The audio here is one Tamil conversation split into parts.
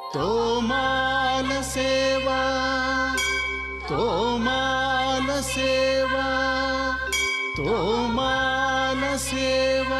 तोमालसेवा तोमालसेवा तोमालसेवा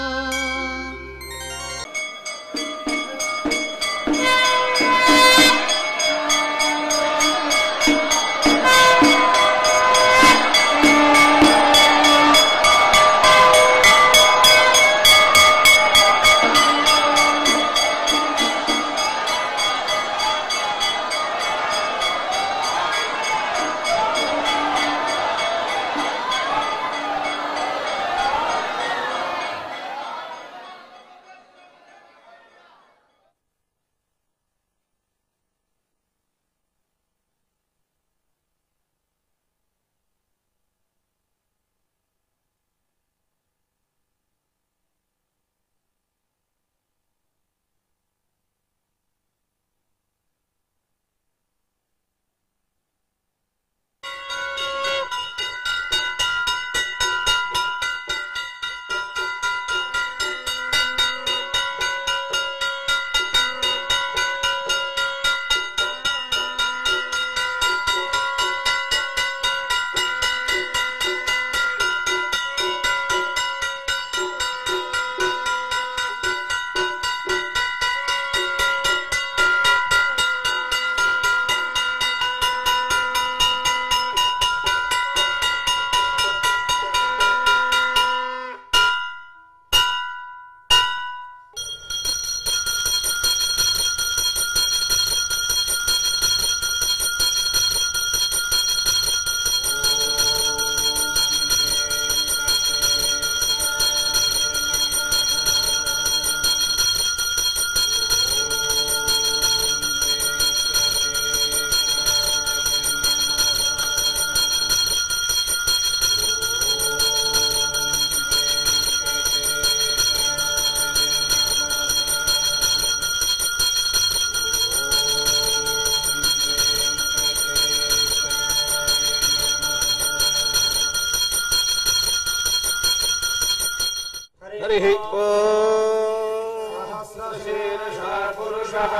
हरिः सहस्रशीर्षः पुरुषः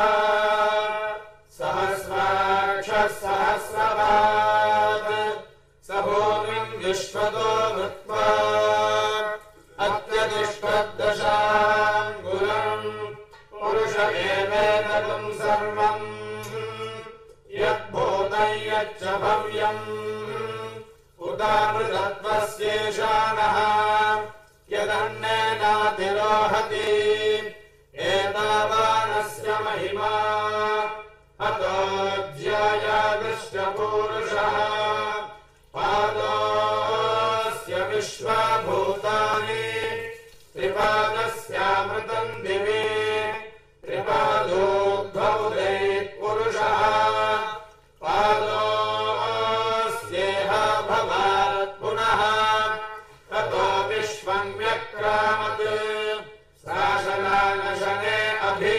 सहस्राक्षः सहस्रपात् स भूमिम् विश्वतो कृत्वा अत्यतिष्ठद्दशाङ्गुलम् पुरुष एवेदकम् सर्वम् यद्भूतम् यच्च भव्यम् उदामृतत्वस्येषाणः यदन्नेनातिरोहति एतावानस्य महिमा अतोऽध्यायादृष्टपूरुषः पादोऽस्य विश्वभूतानि त्रिपादस्यामृतम् दिवे त्रिपादोद्भौ पुरुषः पादोऽस्येह भवात् पुनः ततो विश्वम् व्यक्रामत् शासनानशने अभि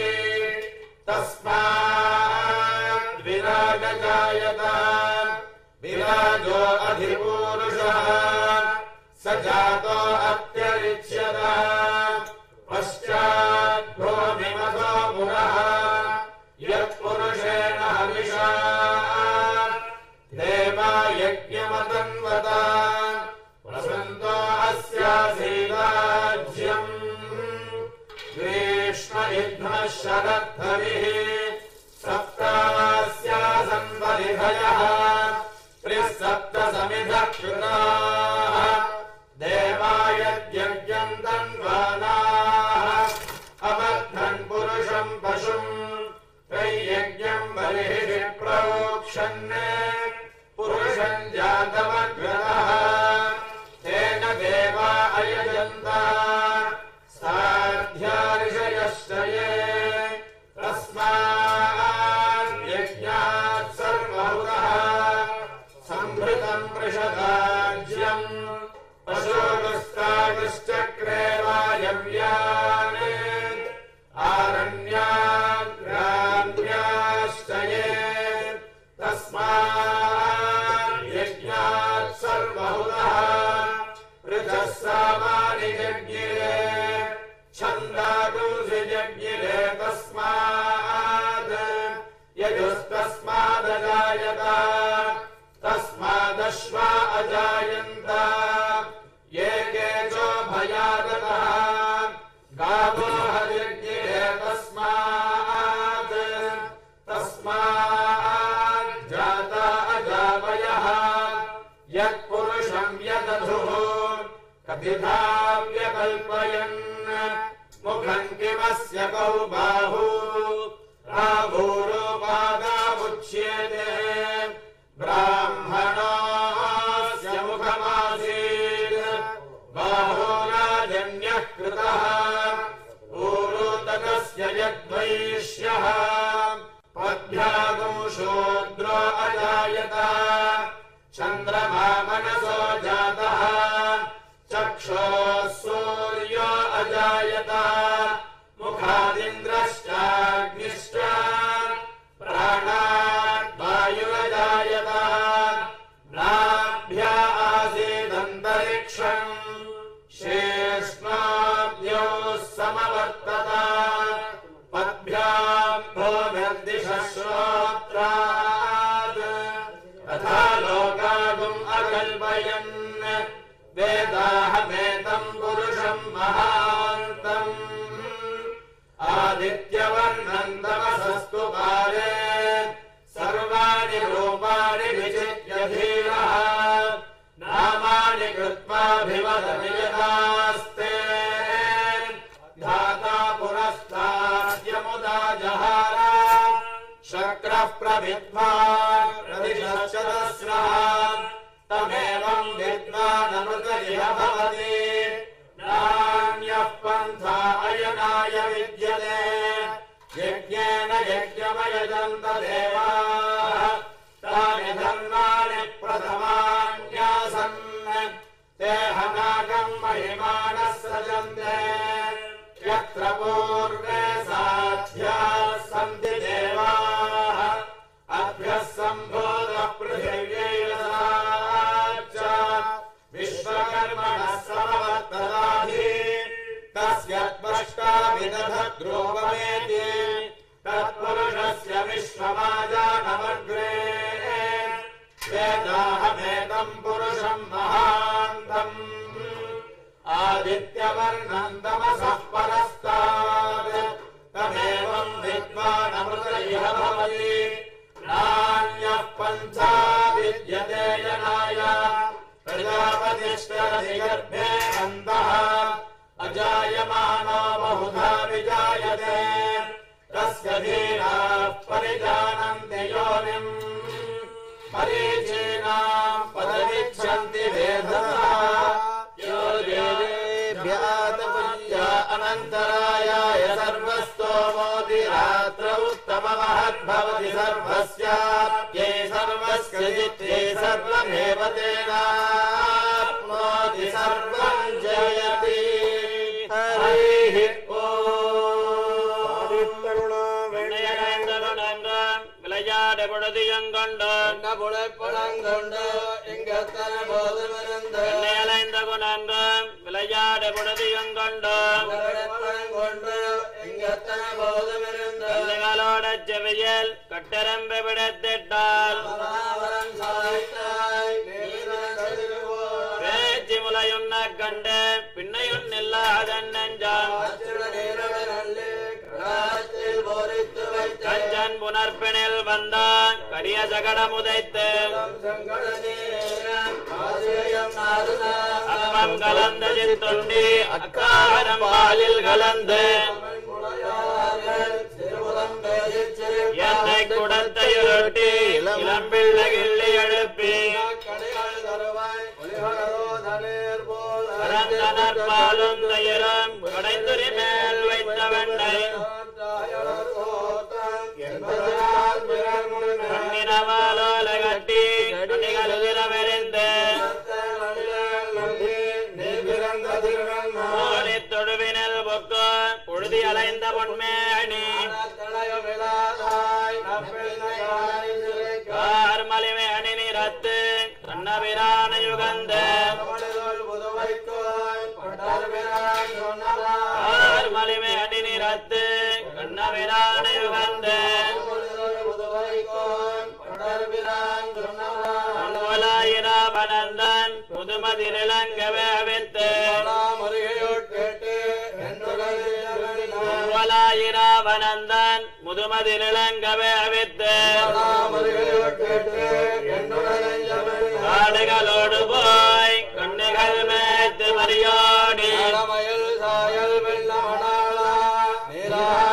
तस्माद्विराजजायत विराजो अधिपूरुषः स जातो अत्यरिच्यत पश्चाद्भूमिमथो पुरः यत्पुरुषेण हविषा देवा यज्ञमतन्वता वसन्तो अस्यासीदाज्यम् ग्रीष्म इध्मः शरद्धरिः सप्तास्यासन् परिभयः त्रिसप्त समिधः कृताः देवायद्यज्ञम् तन्वानाः अबद्धन् पुरुषम् पशुम् त्रय्यज्ञम् बलिः प्रोक्षन् पुरुषम् जातमग्रतः तेन देवा अयजन्त साध्यार्षयश्च ये तस्माद्यज्ञात् सर्वहुतः सम्भृतम् पृषदाज्यम् पशोगस्तागश्चक्रे वायव्यान् आरण्याग्राम्याश्च ये तस्मात् यज्ञात् सर्वहुतः पृथः सामानि जज्ञिरे छन्दागुंसि जज्ञिरे तस्मात् जगौ बाहू राभूरोपादामुच्यते ब्राह्मणास्य मुखमासीत् बाहोराजन्यः कृतः पूर्वोदकस्य यद्वैष्यः पद्भ्यागं शूद्रो अजायत चन्द्रमा मनसो जातः चक्षोः सूर्यो अजायत मुखादिन्द्रश्चाग्निश्च प्राणात् वायुरजायत नाभ्या आसीदन्तरिक्षम् शेष्माभ्यो समवर्तत पद्भ्याम् भूमिर्दिशश्रोत्रात् तथा लोकागुम् अकल्पयन् वेदाहमेतम् पुरुषम् महान्तम् आदित्यवर्णन्दमसस्तु पारे सर्वाणि रूपाणि विचित्य धीरः नामानि कृत्वाभिवदमियतास्ते धाता पुरस्ताद्यमुदा जहार शक्रः प्रविद्वा प्रतिशतस्रः तमेवम् विद्वानमृत इह भवति नान्यः पन्था अयनाय विद्यते यज्ञेन यज्ञमयजन्त देवाः तानि धर्माणि प्रथमान्यासन् ते हनागम् महिमानः सजन्ते यत्र पूर्वे साध्याः सन्ति देवाः अभ्यः सम्भोगः पृथिव्यैरसाच्च विश्वकर्मणः समवर्तदाधि तस्य त्वष्टाविदधद्रोपमेति तत्पुरुषस्य विश्वमाजानमग्रे वेदाहमेतम् पुरुषम् महान्तम् आदित्यवर्णम् तमसः परस्तात् तमेवम् विद्वानमृत इह भवति नान्यः पन्था विद्यते जनाय प्रजापतिष्ठरति गर्भे अन्तः अजायमानो बहुधा विजायते तस्य धीराः परिजानन्ति योनिम् परीचीनाम् पदमिच्छन्ति वेधः यो देवेभ्यातपुल्या अनन्तरायाय सर्वस्तोमोति रात्र उत्तममहद्भवति सर्वस्याप्यै सर्वस्य जित्यै सर्वमेव तेनाप्नोति सर्वम् जयति हरिः விளையாட பொழுதியங்கொண்டு அலைந்த குணன்று விளையாட பொழுதியங்கொண்டு கல்லுகளோட செவியல் கட்டரம்பு விடத்திட்டால் பேச்சு முலையுண்ண கண்டு பின்னையுன் இல்லாதன் நெஞ்சான் கஞ்சன் புனர்பினில் வந்தான் கரிய சகடம் உதைத்து அப்பம் கலந்த சித்துண்டி அக்காரம் பாலில் கலந்து என்னை குடத்தை உருட்டி இளம்பிள்ளை கிள்ளி எழுப்பி பரந்தனர் பாலும் தயிரும் கடைந்துரி மேல் வைத்த வெண்ணை கண்ணினவாலோல கட்டி கண்ணிகளுகிற விரிந்து ஓடி தொடுவினில் பொக்கு புழுதி அலைந்த பொன்மேணி கார்மலிமை அணி நிறத்து கண்ணபிரான யுகந்த கார்மலிமை அணி நிறத்து கண்ணபிரான யுகந்த பனந்தன் புதுமதில் இளங்கவே அவித்து வனந்தன் முதுமதில் இளங்கவே அவித்து காடுகளோடு போய் கண்ணுகள் மேத்து மரியாடி சாயல் வெள்ளமடாளா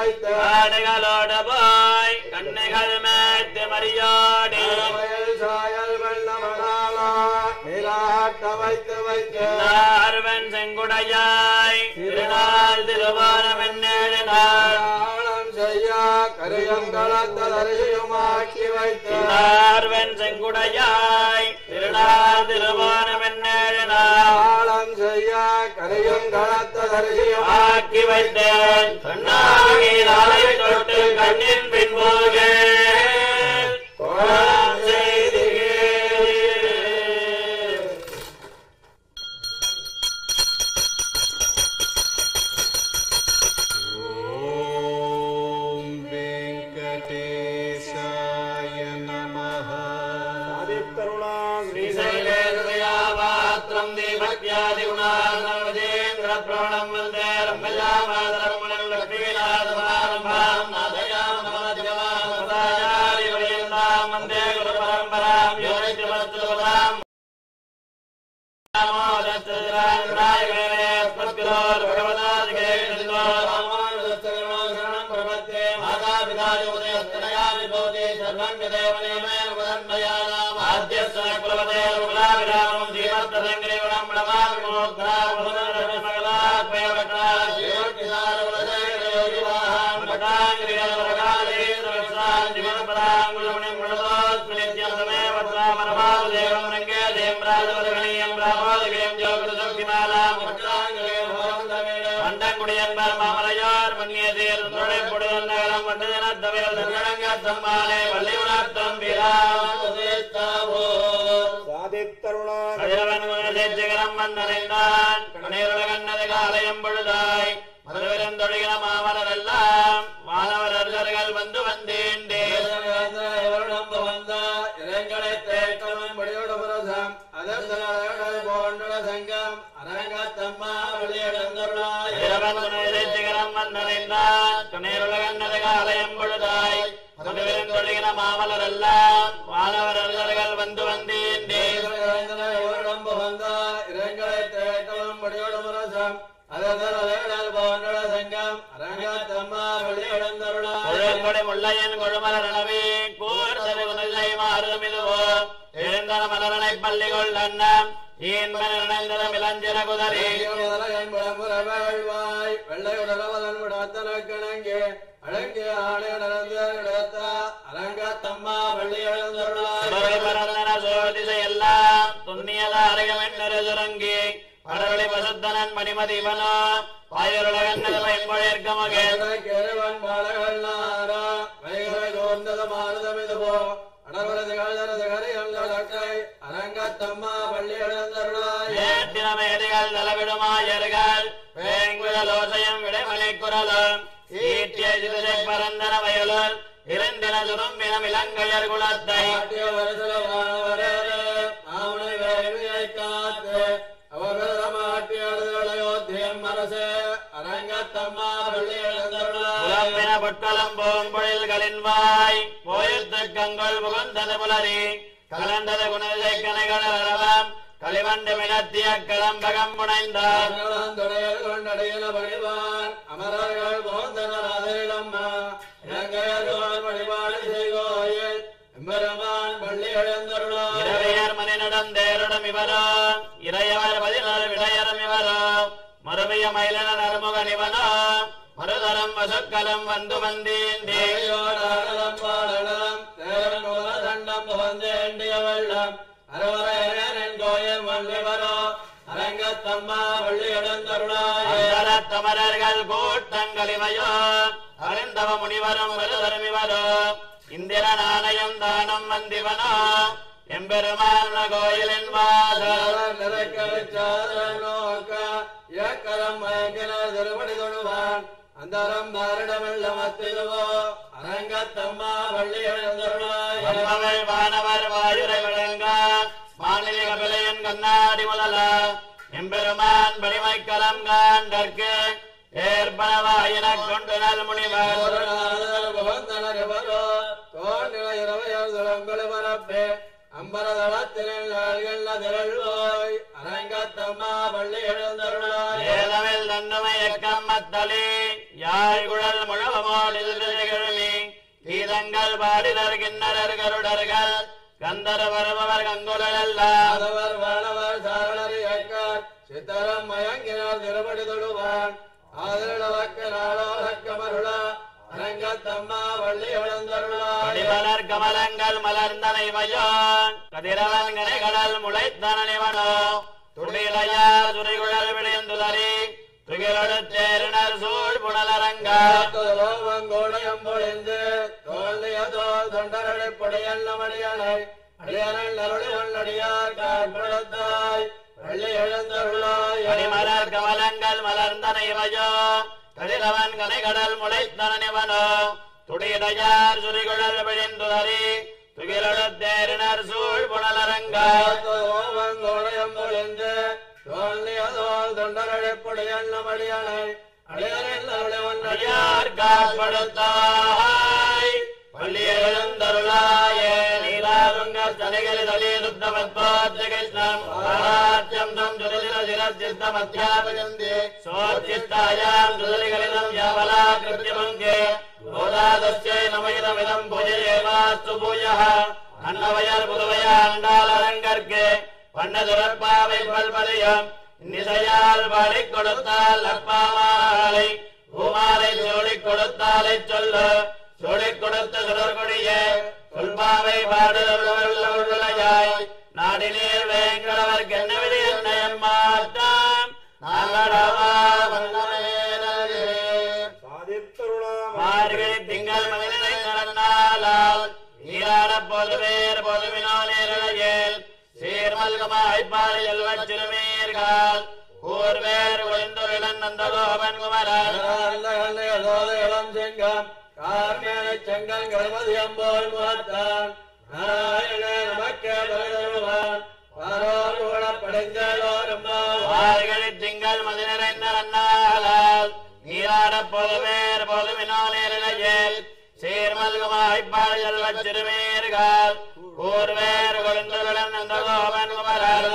வைத்த ஆடுகளோடு போய் கண்ணுகள் மேய்த்து மரியாடி வயல் சாயல் வெள்ளமடாளா நீராட்ட வைத்து வைத்த ஆர்வன் செங்குடையாய் திருநாள் திருவாரம் என்னேழினார் ஆழம் செய்ய கரியங்களத்த தரிசியுமாக்கி வைத்த ஆர்வன் செங்குடையாய் திருநாள் திருவாரம் என்னேழினார் ஆழம் செய்ய கரியங்களத்த தரிசியுமாக்கி ஆக்கி வைத்தேன் கண்ணாகி நாளை தொட்டு கண்ணின் பின்போக கோலம் செய்தியே ॐ वेङ्कटेशाय नमः श्रीशैलेन्द्रयापात्रम् देवत्यादिगुणार्णवजेन्द्रप्रणम् वन्दे रम्भजामातरम् मुनिम् लक्ष्मीनाथमारम्भाम् नादयामनमध्यमामसाचार्यपर्यन्ताम् वन्दे गुरुपरम्पराम् योनित्यमस्तुपदाम् மண்டங்குடியன்பர் மாமலையார் மன்னியதீர் நுழைப்புடன் நகரம் மண்டதினத்தவையில் தன்னடங்கத்தம்மானே வள்ளி உணர்த்தம் கதிரவன் குணசேச்சகரம் வந்தடைந்தான் கண்ணீருலகன்னது காலயம் பொழுதாய் மதுவிருந்தொழுகின மாமலர் எல்லாம் மாணவர்கள் வந்து வந்தேண்டே இரவன் குணசேச்சகரம் வந்தடைந்தான் கண்ணீருலகன்னது காலயம் பொழுதாய் மதுவிருந்தொழுகின மாமலர் எல்லாம் மாணவர்கள் வந்து வந்தேண்டே கொழுங்கொடை முள்ளையன் கொழுமலர் அளவே கூர்தலை உணர்லை மாறுமிதுவோ எழுந்தன மலரனை பள்ளி கொள் அண்ணம் ஈன்பன் இணைந்ததம் இளஞ்சிற குதறி அழகிய ஆடை நடந்த இடத்த அரங்கத்தம்மா வள்ளி எழுந்தருளாய் சுடரை பரந்தன சோதிசை எல்லாம் துண்ணியத அருகமென்னரு சுரங்கி படரளி பசுத்தனன் மணிமதி இவனோ பாயுருலகன்னது பயன்பொழிற்க மகன் கேரவன் பாலகள்னாரா வைகரை கோர்ந்தது மாறுதமிதுபோ அடவரது கழுதரது கரையல்லடக்கை அரங்கத்தம்மா பள்ளி எழுந்தருளாய் ஏற்றின மேதைகள் தலவிடுமாயர்கள் வேங்குதலோசையம் விடைமலை குரலும் ஈட்டிய சிறுசை பரந்தன வயலுள் இருந்தின சுரும்பினம் இலங்கையர் குலத்தை ஆட்டிய வருசல வானவரே ஆவணை வேள்வியை காத்து அவபெருமாட்டி அழுதலையோத்தியம் அரசே அரங்கத்தம்மா பள்ளி எழுந்தருளாய் புலம்பின பொட்களம் பூம்பொழில்களின் வாய் போயுத்து கங்கொள் புகுந்தது புலரி கலந்தது குணதை கனைகள் அரவம் களிவண்டு மினத்திய களம்பகம் முனைந்தார் துணையல் கொண்டடையில பணிவான் அமரர்கள் போந்தனர் அதிலம்மா இலங்கையர் வழிபாடு செய்கோயில் எம்பெருமான் பள்ளி எழுந்தருளாய் இரவையர் மணி நடந்தேருடம் இவரோ இறையவர் பதினாறு விடையரும் இவரோ மறுமைய மயிலன நறுமுகன் இவனோ மறுதரம் வசுக்கலம் வந்து வந்தீண்டே தேயோடாடலம் பாடலம் தேவன் தண்டம் புகந்தேண்டிய வெள்ளம் அரவரையன் கோயில் மல்லிவரோ அரங்கத்தம்மா பள்ளி எழுந்தருளாய் அந்தரத் தமரர்கள் கூட்டங்கள் இவையோ அருந்தவ முனிவரும் வருதரும் இவரோ இந்திர நாணயம் தானம் வந்திவனோ எம்பெருமான கோயிலின் வாசல் நிறக்க வச்சாதன் நோக்க ஏக்கரம் மயங்கின திருவடி தொழுவான் அந்தரம் மாரிடமெல்ல மத்திடுவோ அரங்கத்தம்மா பள்ளி எழுந்தருளாய் வந்தவள் வானவர் வாயுரை விளங்க மாநில கபிலையன் கண்ணாடி முதல எம்பெருமான் பணிமை கலம் காண்டற்கு ஏற்பனவாயினக் கொண்டு நல் முனிவர் ஏலவில் தன்னுமை எக்கம் மத்தளி யாழ் குழல் முழவமோ வேதங்கள் பாடினர் கிண்ணறர் கருடர்கள் கந்தர் வருபவர் கங்குலெல்லாம் ஆதவர் வானவர் சாரணர் இயக்கார் சித்தரம் மயங்கினார் திருபடி தொழுவான் ஆதரவக்க நாளோரக்கமருள அரங்கத்தம்மா வள்ளி வளர்ந்தருளாய் அடிமலர் கமலங்கள் மலர்ந்தனை மயோன் கதிரவன் கனைகடல் முளைத்தனவனோ துடிலையார் துறைகுழல் விளைந்துலரி துகிலொடுத்தேரினர் சூழ் புனலரங்கா லோகங்கோடையம் பொழிந்து தோல்லையதோ தொண்டரடை பொடையல் நமடியானை அடியாரல் அருளி வல்லடியார் காற்படுத்தாய் வள்ளி எழுந்தருளாய் அடிமலர் கமலங்கள் மலர்ந்தனை மயோ கதிரவன் கனைகடல் முளைத்தனவனோ துடிலையார் துறைகுழல் விளைந்துலரி துகிலொடுத்தேரினர் சூழ் புனலரங்கா லோகங்கோடையம் பொழிந்து தோல்லையதோ தொண்டரடை பொடையல் நமடியானை அடியாரல் அருளி அடியார் வல்லடியார் காற்படுத்தாய் பள்ளி எழுந்தருளாய நீலாதுங்க தலைகளில் அலியுத்தமத்வாத்த கிருஷ்ணம் ஆராட்சம் தம் துரிதிர சிரசித்தமத்யாபயந்தே சோச்சித்தாயாம் துதலிகளிடம் யாவலா கிருத்தியமங்கே கோதாதஸ்யை நமைதமிதம் பூஜயேவாஸ்து பூயः அன்னவயர் புதுவைய அண்டாலரங்கற்கு பண்ணதுரப்பாவை பல்பதியம் நிசையால் பாடி கொடுத்தால் அப்பாமாலை பூமாலை சோழிக் கொடுத்தாலை சொல்ல சோழிக் கொடுத்த சுடர்கொடிய சொல்பாவை பாடுதலாய் நாடினீர் வேங்கடவர் கென்னவிதி என்னையம் மாற்றாம் நாங்களவா வல்லமேனே மார்கழி திங்கள் மகிழ்நிலை நடந்தாலால் நீராட பொதுவேர் பொதுவினோ நேரழையில் சீர்மல்கமாய் பாடி செல்வச் சிறுமீர்கள் கூர்வேர் ஒளிந்துரிடன் நந்தகோபன் குமரன் இளம் செங்கம் கார்மேனை செங்கன் கணபதி அம்போல் முகத்தான் நாராயண நமக்கே பரதருவான் பாரோர் கூட படைந்தோரும் மார்கழி திங்கள் மதி நிறைந்த நன்னாளால் நீராட பொதுவேர் பொதுவினோ நேரழையில் சீர்மல்கமாய் பாடி செல்வச் சிறுமீர்கள் கூர்வேர் ஒளிந்துரிடன் நந்தகோபன் குமரன்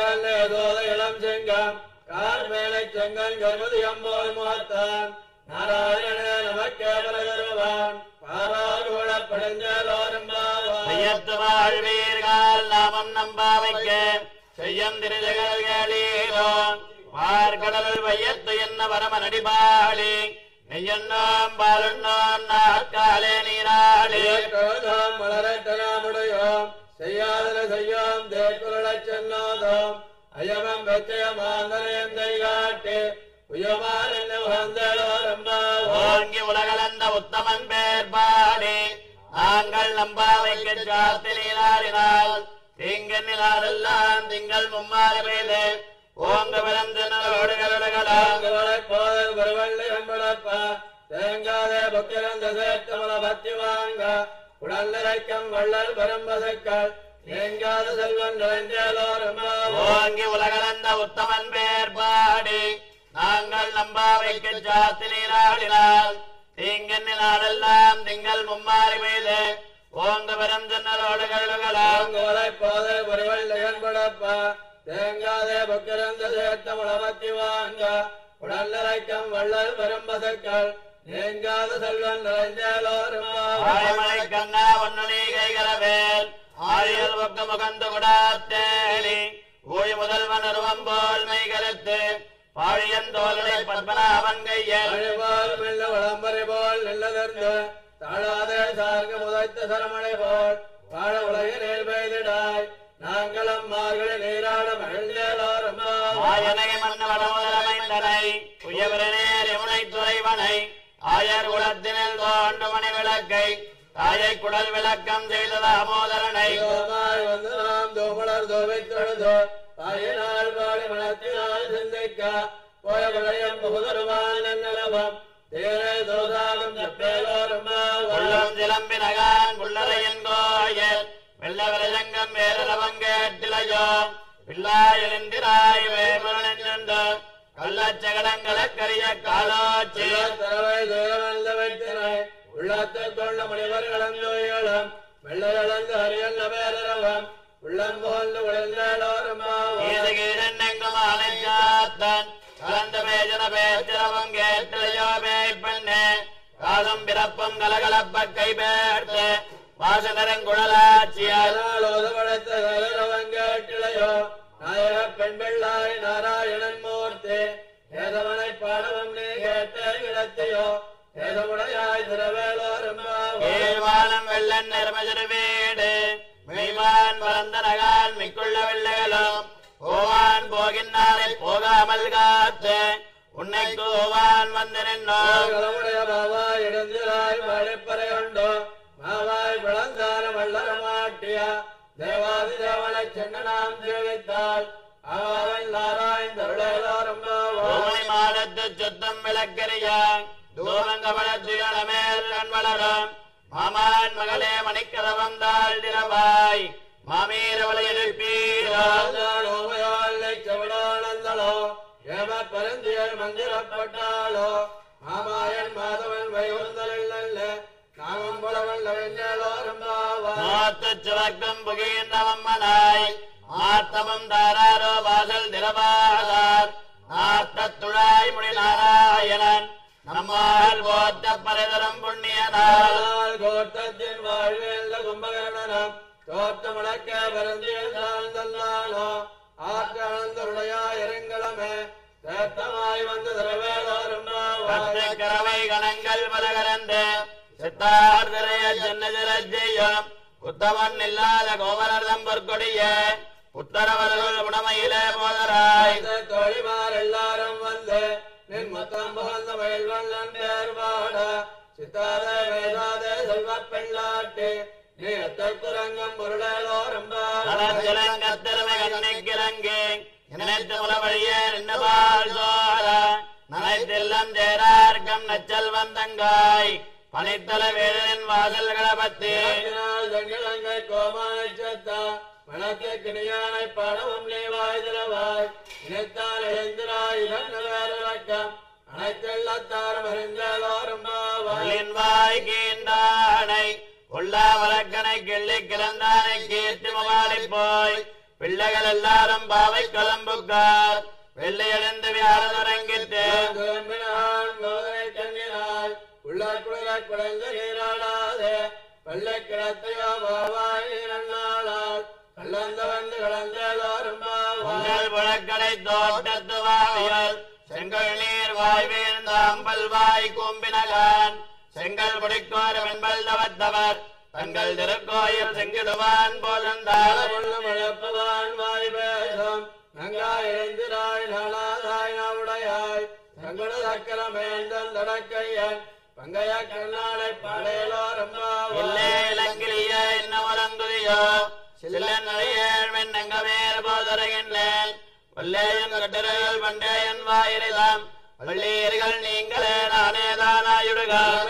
இளம் செங்கம் கார்மேனை செங்கன் கணபதி அம்போல் முகத்தான் நாராயண நமக்கே பரதருவான் பாரோர் கூட படைந்தோரும் ஐயத்து வாழ்வீர்கள் நாமம் நம்பாவைக்க செய்யம் திருஜகள் கேளீரோ பார்க்கடல் வையத்து என்ன வரம நடிபாளி நெய்யண்ணோம் பாலுண்ணோம் நாற்காலே நீராளி கேட்கோதோம் மலரட்டனாமுடையோம் செய்யாதன செய்யோம் தேக்குரளச் சென்னோதோம் அயமம் வெச்சயமாந்தனையந்தை காட்டி உயமான் என்ன உகந்தளோரம்பாவோம் ஓங்கி உலகளந்த உத்தமன் பேர் பாடி நாங்கள் நம்பாவைக்கு சாத்தி நீராடினால் தீங்கன்னிலாரெல்லாம் திங்கள் மும்மாறி பெய்து ஓங்க விளந்து நலோடுகளோடுகளாம் போதல் வருவள்ளி அம்பளப்பா தேங்காதே புக்கிரந்த சேர்த்தமல பத்தி வாங்க உடல் நிறைக்கம் வள்ளல் பரம்பசக்கள் தேங்காத செல்வன் நிறைந்தேலோரம்பாவோம் ஓங்கி உலகளந்த உத்தமன் பேர் பாடி நாங்கள் நம்பாவைக்கு சாத்தி நீராடினால் தீங்கன்னி நாளெல்லாம் திங்கள் மும்மாறி பெய்து ஓங்க பெரும் ஜன்னலோடுகளோடுகளாம் தாங்கோலை போதை ஒருவள் படப்பா தேங்காதே புக்கிரந்த சேர்த்த முளமத்தி வாங்க உடல் நிறைக்கம் வள்ளல் பெரும்பசக்கள் தேங்காத செல்வன் நிறைந்தேலோருமா ஆயமலை கண்ணா ஒன்னொலி கைகரவேல் ஆரியல் பக்க முகந்து விடாத்தேடி ஊழி முதல்வன் அருவம் போல் மெய்கருத்து பாழியன் தோலனை பத்மநாபன் கையல் அழிவால் மெல்ல வளம்பரை போல் நில்லதர்ந்து தாழாதே சார்க முதைத்த சரமணை போல் வாழ உலகினில் பெய்திடாய் நாங்களும் மார்கழி நீராட மகிழ்ந்தேலோருமா ஆயனை மன்னவட முதலமைந்தனை உயவரனேர் யமுனை துறைவனை ஆயர் குலத்தினில் தோன்று மணி விளக்கை தாயை குடல் விளக்கம் செய்த தாமோதரனை ஐயோமாய் வந்து நாம் தோமலர் தோவை தொழுதோ பாயினால் பாடி மனத்தினால் சிந்திக்க போய விளையம் புகுதருவான் நிலவம் தேரே தோதாகம் செப்பேலோருமா உள்ளம் சிலம்பினகான் புள்ளரையன் கோயில் வெள்ள விரஜங்கம் வேரலவங்கேட்டிலையோ பிள்ளாயிலிந்திராய் வேமரணின்று கள்ளச்சகடங்களக்கரிய காலோச்சி தரவை தூரமல்ல வைத்தினை உள்ளத்தை கொள்ள முனிவர் இளந்தோயிலும் வெள்ளை இழந்து அரியல் நபேரவம் உள்ளம் போல் உழந்தோருமா கீதகீழெங்கும் ஆனைச்சாத்தன் கலந்த பேஜன பேச்சிரவம் கேட்டிலையோ மேய்ப்பெண்ணே பாசம் பிறப்பும் கலகலப்ப கைபேர்த்து வாசனரங்குழலாட்சியால் ஓதவழைத்த கலரவங்கேட்டிலையோ நாயக பெண் பிள்ளாய் நாராயணன் மூர்த்தி ஏதவனை பாடவும் நீ கேட்ட இடத்தையோ ஏதமுடையாய் திரவேலோரும் ஏழ்வானம் வெள்ளன் நிறமஜர் வீடு மெய்மான் வளர்ந்த நகால் மிக்குள்ள வெள்ளைகளும் போவான் போகின்றாரை போகாமல் காத்து உன்னை கோவான் வந்து நின்றோம் களமுடைய பாவாய் இடந்திராய் மழைப்பறை உண்டோ மாவாய் விளந்தான வள்ளர மாட்டிய தேவாதி தேவனை சென்னனாம் ஜீவித்தால் அவன் நாராயண் தருளேலோரும் ஓமை மாடத்து சுத்தம் விளக்கரிய தூரங்கவளத்துயரமேல் கண் வளரும் மாமான் மகளே மணிக்கதவம் தாழ் திரவாய் மாமீரவளை எழுப்பீரோ செவடானந்தளோ ஏம பரந்தியர் மந்திரப்பட்டாளோ மாமாயன் மாதவன் வைகுந்தல் நாமம் புலவன் வெண்ணலோரும் மாத்து சிவக்கம் புகின்றவம்மனாய் ஆத்தமம் தாராரோ வாசல் திரவாதார் ஆத்தத்துழாய் முடி நாராயணன் நம்மால் போத்த பரதரம் புண்ணியனால் கோட்டத்தின் வாழ்வேந்த கும்பகரணனம் தோட்ட முழக்க பரந்தியல் தாழ்ந்தாளோ ஆற்றளந்தருடையா இறங்களமே தேத்தமாய் வந்து திரவேலோரும் கரவை கணங்கள் பலகரந்து சித்தார்தரைய ஜன்னஜரஜெய்யம் உத்தமன் இல்லாத கோவலர்தம் பொற்கொடிய உத்தரவர்கள் உடமையிலே போதராய் தோழிமார் எல்லாரும் வந்து நின் முத்தம் புகழ்ந்த வயல் வல்லன் பேர் பாட சித்தாத வேதாத செல்வ பெண்ணாட்டி நீ எத்தற்குரங்கம் பொருளோரும் கலத்திலங்கத்திறமை கண்ணிக்கிறங்கு நினைத்து முலவழியே நின்றுபால் சோழ நனைத்தெல்லாம் சேரார்க்கம் நச்சல் வந்தங்காய் பனித்தல வேடனின் வாசல்களை பத்தி தங்கிழங்கை கோமான சத்தா மனத்தை கிணியானை படவும் நீவாய் திரவாய் இணைத்தால் எழுந்திராய் இதன் வேறக்கம் அனைத்தெல்லாத்தாரும் அறிந்தலோரும் உள்ளின் வாய் கீண்டானை உள்ளா வழக்கனை கிள்ளி கிடந்தானை கீர்த்தி மவாடி போய் பிள்ளைகள் எல்லாரும் பாவை கலம்புக்கார் வெள்ளையடைந்து வியாழ தொடங்கிட்டு உள்ளார் குளிராய் குழந்தை நீராடாதே வெள்ளை கிடத்தையோ பாவாய் நன்னாளால் கள்ளந்த வந்து கலந்தலோரும் உங்கள் புழக்கடை தோட்டத்து வாவியல் செங்கல் நீர் வாய் வீழ்ந்த அம்பல் வாய் கூம்பினகான் செங்கல் பிடிக்கோர் வெண்பல் தவத்தவர் தங்கள் திருக்கோயில் செங்கிடுவான் போதந்தாள் மழப்பவான் வாய் பேசும் நங்காய் எழுந்திராய் நாளாதாய் நாவுடையாய் தங்கள சக்கரமேந்தன் தடக்கையன் பங்கைய கண்ணாளை பாடேலோரும் இல்லே இளங்கிலிய என்ன வழங்குதியோ சில்லன் நடையேழ் மென்னங்க மேல் போதருகின்றேன் வல்லேயன் கட்டுரைகள் பண்டேயன் வாயிரிதாம் வள்ளீர்கள் நீங்களே நானே தானாயுடுகார்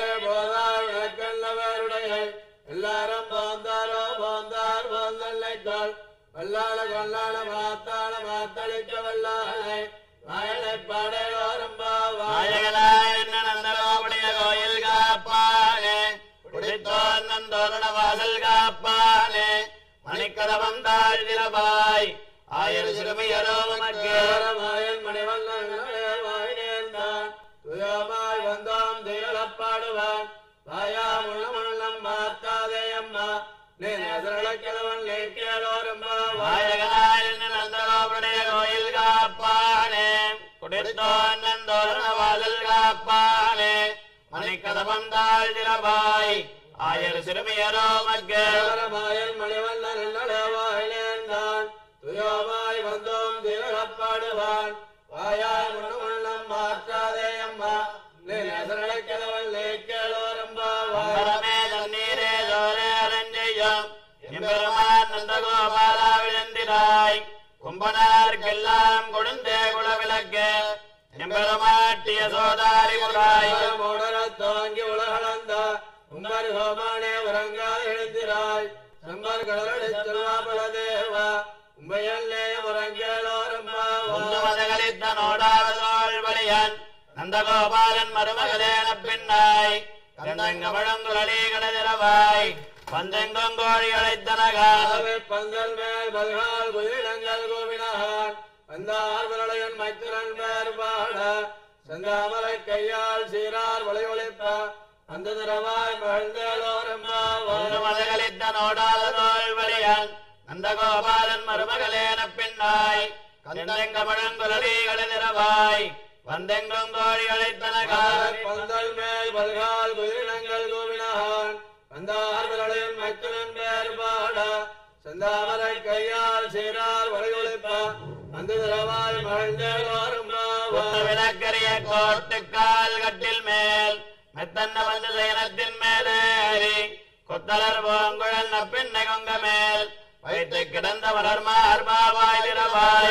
எல்லாரும் போந்தாரோ போந்தார் போந்தல்லைத்தாள் வல்லாள கொல்லாள மாத்தாள மாத்தளிக்க வல்லாளை வாயனை பாடலோரும் பாவாய் நாயகனாய் என்ன நந்தகோபுடைய கோயில் காப்பானே குடித்தோன் நந்தோரண வாசல் காப்பானே மணிக்கதவம் தாழ்திரபாய் ஆயிரம் சிறுமியரோ உமக்கு மாயன் மணிவண்ணன் வாயினேந்தான் துயமாய் வந்தோம் திகழப்பாடுவான் வாயா முள்ள முள்ளம் மாத்தாதே அம்மா நீ நெதரளக்கிழவன் லேக்கியலோரும் பாவாய் நாயகனாய் என்ன நந்தகோபுடைய கோயில் காப்பானே குடித்தோன் நந்தோரண வாசல் காப்பானே மணிக்கதவம் தாழ்திரபாய் ஆயிரம் சிறுமியரோ உமக்கு மாயன் மணிவண்ணன் வாயினேந்தான் துயமாய் வந்தோம் திகழப்பாடுவான் வாயாய் முள்ள முள்ளம் மாற்றாதே அம்மா நீ நெதரளக்கிழவன் லேக்கியலோரும் பாவாய் பரமே தண்ணீரே ஜோரே அரஞ்செய்யும் எம்பெருமான் நந்தகோபாலா விழுந்திராய் கும்பனார்க்கெல்லாம் கொடுந்தே குலவிளக்கு எம்பெருமாட்டிய சோதாரி முகாய் தாங்கி உலகளந்த உம்பர் ஹோமானே உறங்கா எழுந்திராய் சம்பர் கடலடி செல்வாபல தேவா உம்பையல்லே உறங்கேலோரும் ஒன்று மதகளித்த நோடாவதோள் வழியன் நந்தகோபாலன் மருமகளேன பின்னாய் கந்தங்கமழங்குழலி கடதிரவாய் பந்தெங்கோழி அழைத்தனகா பந்தல் மேல் பல்கால் குயிலங்கள் கோவினான் வந்தார் விரலையன் மைத்திரன் பேர் பாட செந்தாமரை கையால் சீரார் வளை ஒளிப்ப அந்த தரவாய் மகிழ்ந்தோரம்பாவாய் ஒன்று மதகளித்த நோடாத நோல் வழியான் அந்த கோபாலன் மருமகளேன பின்னாய் கந்தெங்கமழங்குரலிகளை நிறவாய் வந்தெங்கும் கோழிகளை தனகாய் பந்தல் மேல் பல்கால் குயிரினங்கள் கூவினான் வந்தார் விரலையும் மச்சனன் பேர் பாட செந்தாமரை கையால் சீரால் வளையொழிப்ப அந்த தரவாய் மகிழ்ந்தோரும் ஒத்த விளக்கரிய கோட்டுக்கால் கட்டில் மேல் மெத்தன்ன வந்து சயனத்தின் மேலேறி கொத்தலர் பூங்குழல் நப்பின்னை கொங்க மேல் வைத்து கிடந்த வளர் மார்பாவாய் நிறவாய்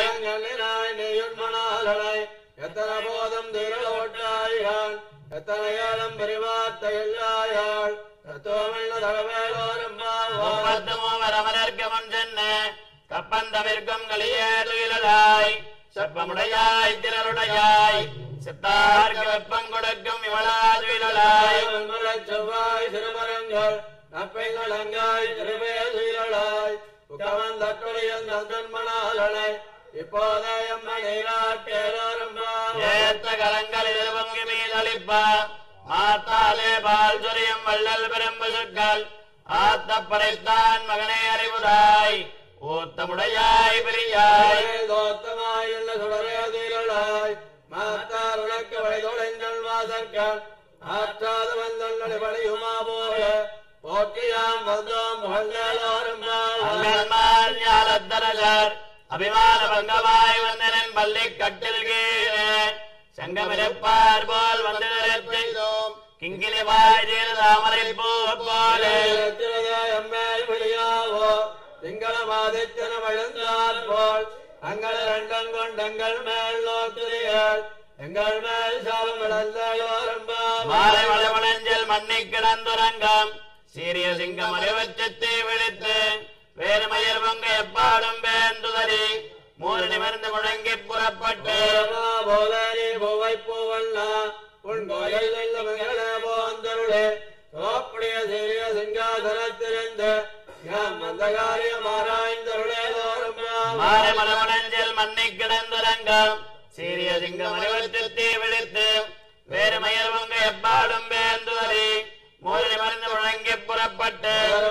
நெய்யுண்மணாலனை எத்தனை போதும் திரளோட்டாயாள் எத்தனை ஏழம் பெரிவார்த்த எல்லாயாள் தத்துவமில்ல தகவேலோரும் முப்பத்து மூவர் அமரர்க்கு முன் சென்று கப்பந்தமிர்க்கும் களியேறுகிறாய் செப்பமுடையாய் திரளுடையாய் சித்தார்க்கு வெப்பம் கொடுக்கும் இவளாதுயிலாய் செவ்வாய் சிறுமரங்கள் நப்பைங்களங்காய் திருவேலாய் உக்கவன் தட்டுடையன் தன்மணாலனை இப்போதே எம்மனேராட்டேரோரும் ஏத்த கலங்கள் இருபங்கு மீதளிப்ப மாத்தாலே பால் சொரியும் வள்ளல் பெரும்பு சொற்கள் ஆத்த படைத்தான் மகனே அறிவுதாய் ஊத்தமுடையாய் பிரியாய் தோத்தமாயுள்ள சுடரேதிரளாய் மாத்தார் உனக்கு வளைதொலைங்கள் வாசற்கள் ஆற்றாத வந்தொள்ளி வழியுமா போல போக்கியாம் வந்தோம் புகழ்ந்தோரும் அங்கன்மார் ஞாலத்தரகர் அபிமான பங்கமாய் வந்தனன் பள்ளி கட்டில் கீழே செங்கமிருப்பார் போல் வந்து நிறுத்தினோம் கிங்கிலி வாய் தாமரை பூ போலே எம்மேல் விழியாவோ திங்களமாதித்தன வழுந்தால் போல் தங்கள் ரெண்டம் கொண்டங்கள் மேல் நோக்குறீர்கள் எங்கள் மேல் சாபம் இழந்தோரும் மாலை வளவளஞ்சல் மண்ணி கிடந்துறங்கம் சீரிய சிங்கம் அறிவச்சத்தை விழித்து வேறு மயிர் பொங்க எப்பாடும் வேந்துதறி மூறு நிமிர்ந்து முழங்கி புறப்பட்டு போதரி பூவை பூவல்லா உன் கோயில் நல்ல மகளே போந்தருளே சோப்புடைய சீரிய சிங்காசனத்திலிருந்து யாம் அந்த காரியம் ஆராய்ந்தருளே தோறும் மாலை மலவளஞ்சல் மண்ணி கிடந்துறங்கம் சீரிய சிங்கம் அறிவச்சத்தை விழித்து வேறு மயிர் பொங்க எப்பாடும் வேந்துதறி மூறு நிமிர்ந்து முழங்கி புறப்பட்டு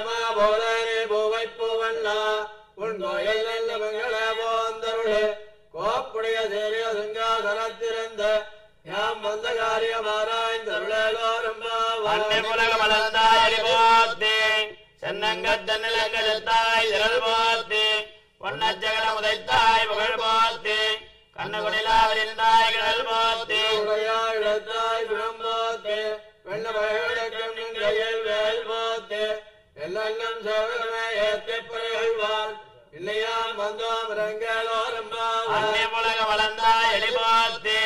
போதரி பூவை பூவல்லா உன் கோயில் நல்ல மகளே போந்தருளே கோப்புடைய சீரிய சிங்காசனத்திலிருந்து யாம் அந்த காரியம் ஆராய்ந்தருளே தோறும் அன்னை புலக மலர்ந்தாய் போத்தி சென்னங்கத்தன்னிலங்கத்தாய் திரள் போத்தி பொன்னச்சகல உதைத்தாய் புகழ் போத்தி கண்ணுகுடிலாவிருந்தாய் கடல் போத்தி உடையாயிடத்தாய் பிரம்போத்தே வெண்ண வயலக்கம் கையில் வேல் போத்தே எல்லாம் சோழமே ஏற்ற புகழ்வான் இல்லையாம் வந்தோம் ரங்களோரம் அன்னை புலக மலர்ந்தாய் எலி போத்தி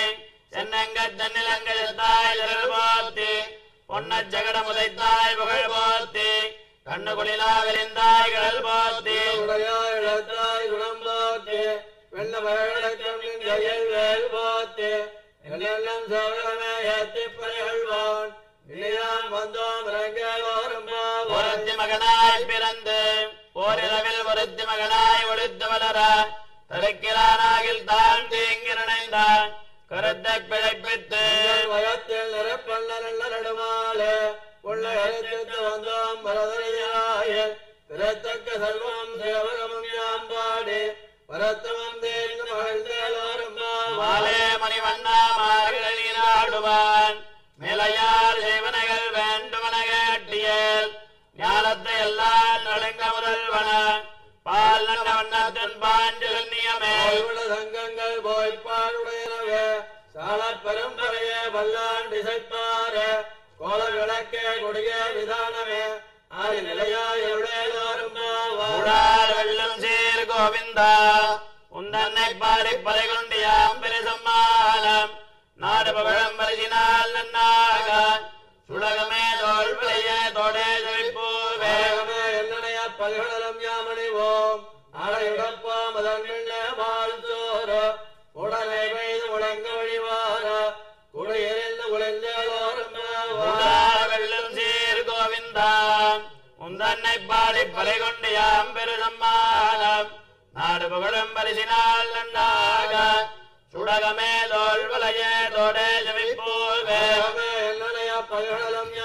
சென்னங்கத்தன்னிலங்கத்தாய் திரள் போத்தி பொன்னச்சகட உதைத்தாய் புகழ் போத்தி கண்ணுகுடிலாவிருந்தாய் கடல் போத்தி உடையாயிடத்தாய் குணம் போத்தே வெண்ண வயலக்கம் கையில் வேல் போத்தே எல்லாம் சோழமே ஏற்ற புகழ்வான் இல்லையாம் வந்தோம் ரங்களோரம் ஒருத்தி மகனாய் பிறந்து ஓரிரவில் ஒருத்தி மகனாய் ஒழித்து வளர தடுக்கிறானாகில் தான் தீங்கி நினைந்தான் கருத்தை பிழைப்பித்து வயத்தில் நிறப்பண்ண நல்ல நடுமாலே உள்ள எழுத்து வந்தோம் பரதரையாய பிறத்தக்க சர்வம் தேவகமும் யாம்பாடி பரத்தமம் தேர்ந்து மகிழ்ந்தோரும் மாலே மணிவண்ணா மார்களினாடுவான் மேலையார் செய்வனைகள் வேண்டுமன கேட்டியல் ஞானத்தை எல்லாம் நடுங்க முதல்வன பால் நல்ல வண்ணத்தின் பாஞ்சல் நியமே உள்ள சங்கங்கள் போய்ப்பாடுடையனவே சால பரம்பரையே வல்லாண்டு இசைப்பாரே கோல விளக்கே கொடிய விதானமே ஆதி நிலையாயுடையோரும் உடார் வெள்ளம் சீர் கோவிந்தா உந்தன்னை பாடி பலை கொண்டியாம் பெருசம்மானம் நாடு பகழம் பரிசினால் நன்னாக சுடகமே தோல் விளைய தோடே செழிப்பூவே வேகமே என்னனைய பல்கடலம் யாமணிவோம் அடையுடப்போம் அதன் பின்னே வாழ்த்தோர உடலை பெய்து முழங்க வழிவார குடியெறிந்து உழைந்தோரும் உடார் வெள்ளம் சீர் கோவிந்தா உந்தன்னை பாடி பலை கொண்டியாம் பெருசம்மானம் நாடு பகழும் பரிசினால் நன்னாக சுடகமே தோல் விளைய தோடே செழிப்பூவே வேகமே என்னனைய பல்கடலம்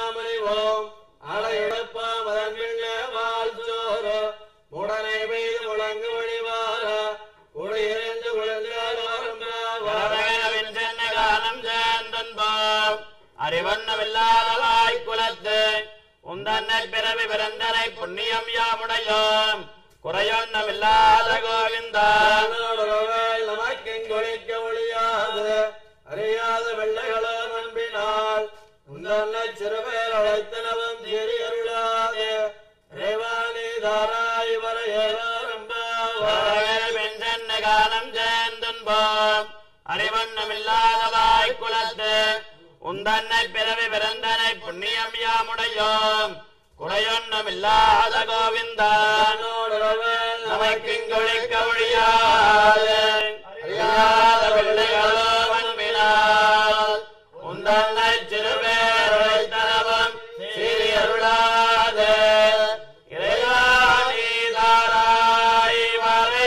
நாமறிவோம் அடையெடுப்பா மதன் பிள்ளை வாழ் சோறு உடனே பெய்து முழங்கு வழிவார உடையிருந்து வரவகனவின் சென்னை காலம் சேர்ந்தன்போம் அறிவண்ணமில்லாதவாய் குலத்து உந்தன்னை பிறவி பிறந்தனை புண்ணியம் யாமுடையோம் குறையொன்னமில்லாத கோவிந்தா நமக்கெங்கொழிக்க ஒழியாது அறியாத வெள்ளைகளோ நம்பினால் உந்தன்னை சிறுபேர் அழைத்தனவும் சிறியருளாது ரேவாணி தாராய் வர வரவகனவின் சென்னை காலம் சேர்ந்தன்போம் அறிவண்ணமில்லாதவாய் குலத்து உந்தன்னை பிறவி பிறந்தனை புண்ணியம் யாமுடையோம் குறையொன்னமில்லாத கோவிந்தா நமக்கிங்கொழிக்க ஒழியாது அறியாத பிள்ளைகளோ அன்பினால் உந்தன்னை சிறுபேரை தரவம் சிறியருளாது இறையானி தாராய் வரை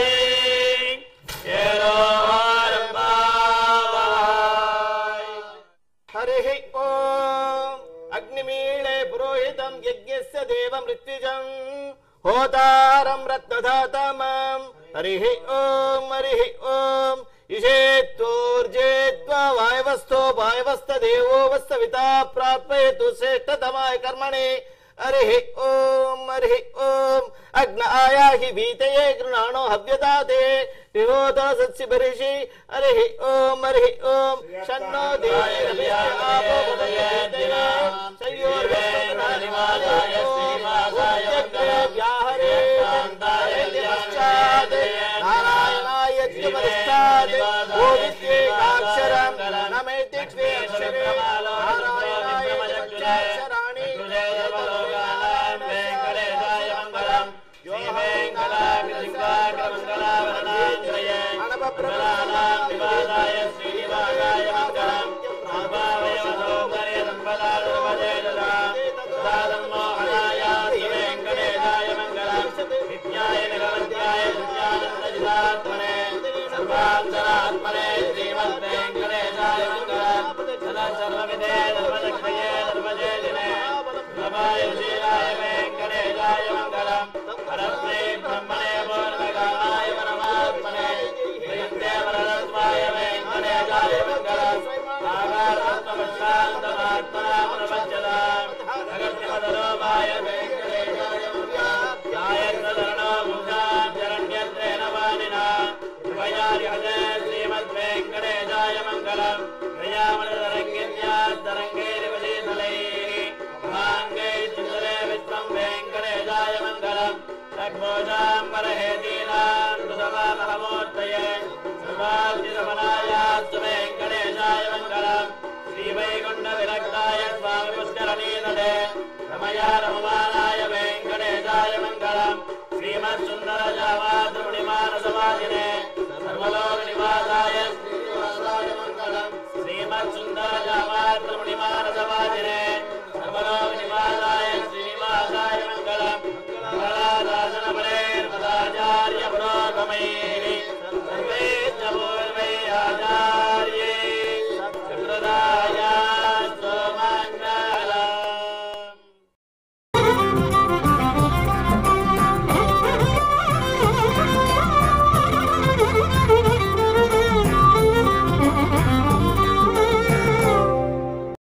ஏரோரும் பாவாய் हरिः ॐ अग्निमीळे पुरोहितं यज्ञस्य देवमृत्युजम् होतारं रत्नधातमम् हरिः ॐ हरिः ॐ इषेत्वोर्जेत्वा वायवस्थो वायवस्थदेवो वस्तविता प्राप्यतु श्रेष्ठतमाय कर्मणि हरिः ॐ हरिः ॐ अग्न आयाहि भीतये गृणाणो हव्यदाते विभोत सत्सि बर्हिषि हरिः ॐ हरिः ॐ शन्नो देवी आपो नारायणाय गोविद्येकाक्षरम् नमेति द्वे अक्षरे नारायणाय पञ्चाक्षराणि सर्वान्तरात्मने श्रीमद्वेङ्कटेशाय मङ्गलम् सदा सर्वविदे सर्वदक्षये सर्वजेदिने प्रभाय शीलाय वेङ्कटेशाय मङ्गलम् परस्मै ब्रह्मणे पूर्णकामाय परमात्मने प्रियन्ते वरदत्वाय वेङ्कटेशाय मङ्गलम् आगारत्नपश्चान्तमात्मना प्रपञ्चताम् अगत्यमदलोपाय वेङ्कटेशाय मङ्गलम् ध्यायन्नधरणो मुखाम् शरण्यत्रेण वाणिना कृपयार्यहते श्रीमद्वेङ्कटेशाय मङ्गलम् प्रयामणतरङ्गिन्यास्तरङ्गैरिवशीतलैः भाङ्गैः चिन्तले विश्वम् वेङ्कटेशाय मङ्गलम् तग्मोजाम्बरहेतीनाम् सुतमामहमूर्तये सर्वाब्धिरमणायास्तु वेङ्कटेशाय मङ्गलम् श्रीवैकुण्ठविरक्ताय स्वामि पुष्करणीतटे रमया